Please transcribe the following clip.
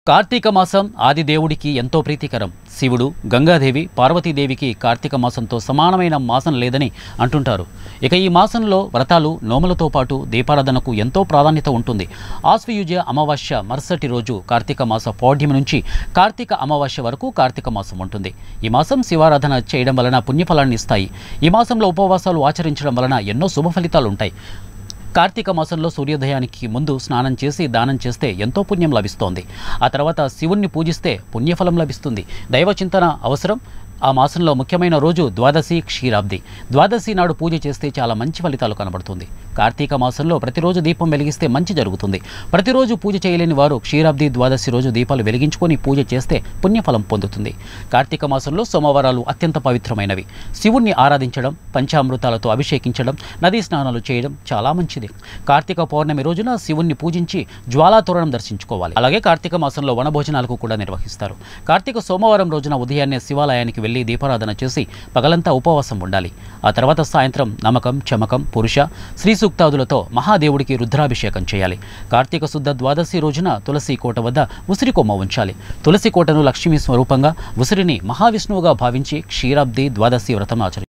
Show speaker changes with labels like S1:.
S1: కార్తీక మాసం ఆదిదేవుడికి ఎంతో ప్రీతికరం శివుడు గంగాదేవి పార్వతీదేవికి కార్తీక మాసంతో సమానమైన మాసం లేదని అంటుంటారు ఇక ఈ మాసంలో వ్రతాలు నోములతో పాటు దీపారాధనకు ఎంతో ప్రాధాన్యత ఉంటుంది ఆశ్వయుజ అమావాస్య మరుసటి రోజు కార్తీక మాస పౌర్ణమి నుంచి కార్తీక అమావాస్య వరకు కార్తీక మాసం ఉంటుంది ఈ మాసం శివారాధన చేయడం వలన పుణ్యఫలాన్ని ఇస్తాయి ఈ మాసంలో ఉపవాసాలు ఆచరించడం వలన ఎన్నో శుభ ఫలితాలు ఉంటాయి కార్తీక మాసంలో సూర్యోదయానికి ముందు స్నానం చేసి దానం చేస్తే ఎంతో పుణ్యం లభిస్తోంది ఆ తర్వాత శివుణ్ణి పూజిస్తే పుణ్యఫలం లభిస్తుంది దైవ చింతన అవసరం ఆ మాసంలో ముఖ్యమైన రోజు ద్వాదశి క్షీరాబ్ది ద్వాదశి నాడు పూజ చేస్తే చాలా మంచి ఫలితాలు కనబడుతుంది కార్తీక మాసంలో ప్రతిరోజు దీపం వెలిగిస్తే మంచి జరుగుతుంది ప్రతిరోజు పూజ చేయలేని వారు క్షీరాబ్ది ద్వాదశి రోజు దీపాలు వెలిగించుకొని పూజ చేస్తే పుణ్యఫలం పొందుతుంది కార్తీక మాసంలో సోమవారాలు అత్యంత పవిత్రమైనవి శివుణ్ణి ఆరాధించడం పంచామృతాలతో అభిషేకించడం నదీ స్నానాలు చేయడం చాలా మంచిది కార్తీక పౌర్ణమి రోజున శివుణ్ణి పూజించి జ్వాలాతోరణం దర్శించుకోవాలి అలాగే కార్తీక మాసంలో వనభోజనాలకు కూడా నిర్వహిస్తారు కార్తీక సోమవారం రోజున ఉదయాన్నే శివాలయానికి వెళ్లి దీపారాధన చేసి పగలంతా ఉపవాసం ఉండాలి ఆ తర్వాత సాయంత్రం నమకం చమకం పురుష శ్రీ సూక్తాదులతో మహాదేవుడికి రుద్రాభిషేకం చేయాలి కార్తీక శుద్ధ ద్వాదశి రోజున తులసి కోట వద్ద ఉసిరి కొమ్మ ఉంచాలి తులసి కోటను లక్ష్మీ స్వరూపంగా ఉసిరిని మహావిష్ణువుగా భావించి క్షీరాబ్ది ద్వాదశి వ్రతం ఆచరి